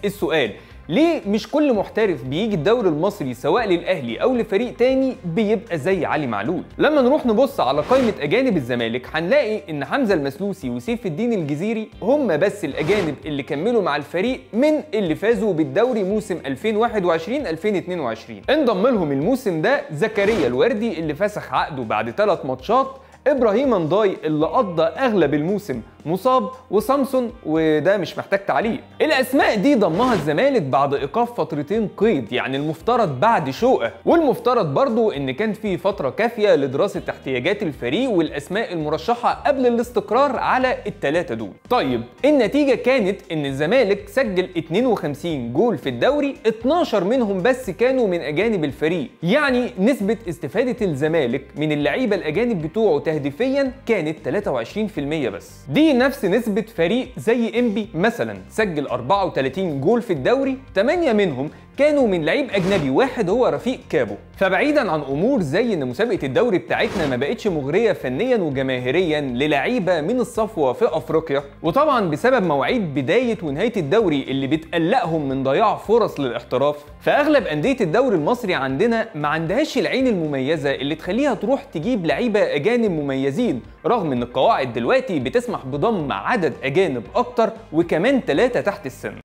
السؤال ليه مش كل محترف بيجي الدوري المصري سواء للاهلي او لفريق تاني بيبقى زي علي معلول لما نروح نبص على قائمه اجانب الزمالك هنلاقي ان حمزه المسلوسي وسيف الدين الجزيري هم بس الاجانب اللي كملوا مع الفريق من اللي فازوا بالدوري موسم 2021 2022 انضم لهم الموسم ده زكريا الوردي اللي فسخ عقده بعد ثلاث ماتشات ابراهيم انضاي اللي قضى اغلب الموسم مصاب وسامسون وده مش محتاج تعليق الاسماء دي ضمها الزمالك بعد ايقاف فترتين قيد يعني المفترض بعد شوقه والمفترض برضو ان كان في فتره كافيه لدراسه احتياجات الفريق والاسماء المرشحه قبل الاستقرار على الثلاثه دول طيب النتيجه كانت ان الزمالك سجل 52 جول في الدوري 12 منهم بس كانوا من اجانب الفريق يعني نسبه استفاده الزمالك من اللعيبه الاجانب بتوعه تهديفيا كانت 23% بس دي نفس نسبة فريق زي انبي مثلا سجل 34 جول في الدوري 8 منهم كانوا من لعيب اجنبي واحد هو رفيق كابو فبعيدا عن امور زي ان مسابقه الدوري بتاعتنا ما بقتش مغريه فنيا وجماهيريا للعيبه من الصفوه في افريقيا وطبعا بسبب مواعيد بدايه ونهايه الدوري اللي بتقلقهم من ضياع فرص للاحتراف فاغلب انديه الدوري المصري عندنا ما عندهاش العين المميزه اللي تخليها تروح تجيب لعيبه اجانب مميزين رغم ان القواعد دلوقتي بتسمح بضم عدد اجانب اكتر وكمان ثلاثه تحت السن